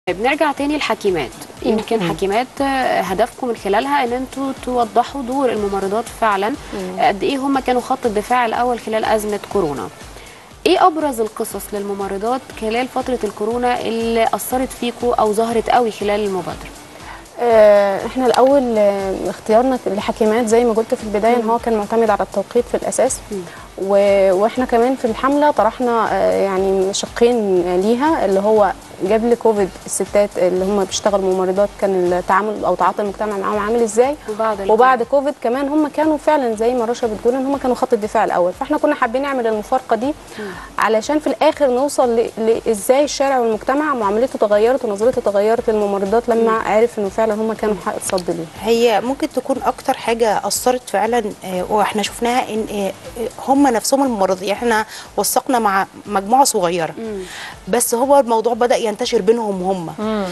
بنرجع تاني الحكيمات يمكن حكيمات آه، هدفكم من خلالها ان انتوا توضحوا دور الممرضات فعلا آه، قد ايه هم كانوا خط الدفاع الاول خلال ازمه كورونا ايه ابرز القصص للممرضات خلال فتره الكورونا اللي اثرت فيكم او ظهرت قوي خلال المبادره آه، احنا الاول آه، اختيارنا لحكيمات زي ما قلت في البدايه ان هو كان معتمد على التوقيت في الاساس و... واحنا كمان في الحمله طرحنا آه، يعني شقين ليها اللي هو قبل كوفيد الستات اللي هم بيشتغلوا ممرضات كان التعامل او تعاطي المجتمع معاهم عامل ازاي وبعد وبعد كوفيد كمان هم كانوا فعلا زي ما رشا بتقول ان هم كانوا خط الدفاع الاول فاحنا كنا حابين نعمل المفارقه دي علشان في الاخر نوصل ل- لازاي الشارع والمجتمع معاملته تغيرت ونظرته تغيرت للممرضات لما عرف انه فعلا هم كانوا حق صد ليه هي ممكن تكون اكتر حاجه اثرت فعلا آه، واحنا شفناها ان آه، آه، هم نفسهم الممرضين احنا وثقنا مع مجموعه صغيره بس هو الموضوع بدا ينتشر بينهم هم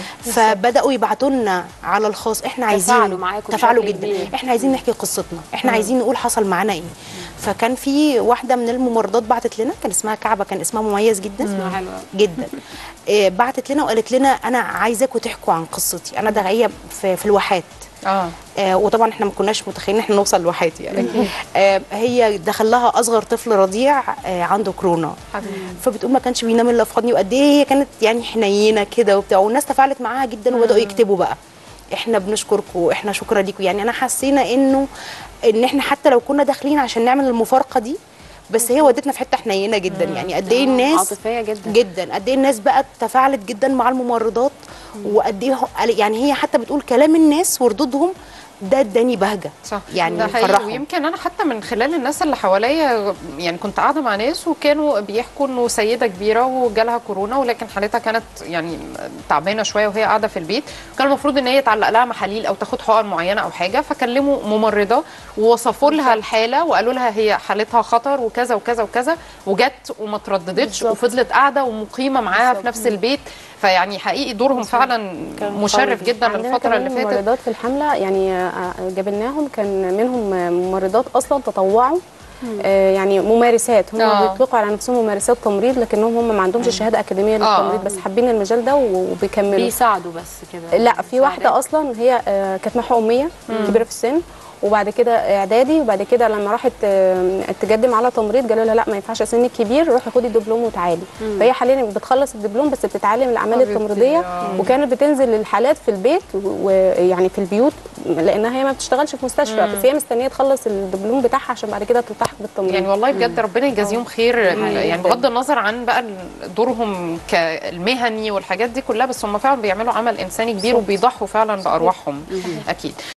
فبداوا يبعتوا لنا على الخاص احنا تفاعلوا عايزين معاكم تفاعلوا بشكل جدا كبير. احنا عايزين نحكي قصتنا احنا عايزين نقول حصل معانا ايه فكان في واحده من الممرضات بعتت لنا كان اسمها كعبه كان اسمها مميز جدا اسمها حلوة. جدا آه، بعتت لنا وقالت لنا انا عايزاكم تحكوا عن قصتي انا داعيه في, في الواحات اه آه وطبعا احنا ما كناش متخيلين احنا نوصل لواحات يعني آه هي دخل لها اصغر طفل رضيع آه عنده كورونا فبتقول ما كانش بينام الا في حضني وقد ايه هي كانت يعني حنينه كده وبتاع والناس تفاعلت معاها جدا وبداوا يكتبوا بقى احنا بنشكركم احنا شكرا ليكم يعني انا حسينا انه ان احنا حتى لو كنا داخلين عشان نعمل المفارقه دي بس هي ودتنا في حته حنينه جدا يعني قد ايه آه، الناس عاطفيه جدا جدا قد ايه الناس بقى تفاعلت جدا مع الممرضات وقد ايه هو- يعني هي حتى بتقول كلام الناس وردودهم ده اداني بهجه صح يعني ده حقيقي فرحهم. ويمكن انا حتى من خلال الناس اللي حواليا يعني كنت قاعده مع ناس وكانوا بيحكوا انه سيده كبيره وجالها كورونا ولكن حالتها كانت يعني تعبانه شويه وهي قاعده في البيت وكان المفروض ان هي يتعلق لها محاليل او تاخد حقن معينه او حاجه فكلموا ممرضه ووصفوا لها الحاله وقالوا لها هي حالتها خطر وكذا وكذا وكذا وجت وما ترددتش بالظبط. وفضلت قاعده ومقيمه معاها في نفس البيت فيعني حقيقي دورهم فعلا مشرف جدا عندنا الفتره كمان اللي فاتت ممرضات في الحمله يعني آه، آه، جابلناهم كان منهم آه، ممرضات اصلا تطوعوا آه، يعني ممارسات هم آه. بيطلقوا على نفسهم ممارسات تمريض لكنهم هم ما عندهمش شهاده اكاديميه للتمريض بس حابين المجال ده وبيكملوا بيساعدوا بس كده لا في واحده مساعدات. اصلا هي آه، كانت محو اميه كبيره في السن وبعد كده اعدادي وبعد كده لما راحت آه، تقدم على تمريض قالوا لها لا ما ينفعش سنك كبير روحي خدي الدبلوم وتعالي فهي حاليا بتخلص الدبلوم بس بتتعلم الاعمال حبيبتي، التمريضيه آه. وكانت بتنزل للحالات في البيت ويعني في البيوت لانها هي ما بتشتغلش في مستشفى بس هي مستنيه تخلص الدبلوم بتاعها عشان بعد كده تلتحق بالتمريض يعني والله بجد ربنا يجازيهم خير يعني بغض النظر عن بقى دورهم كالمهني والحاجات دي كلها بس هم فعلا بيعملوا عمل انساني كبير وبيضحوا فعلا بارواحهم اكيد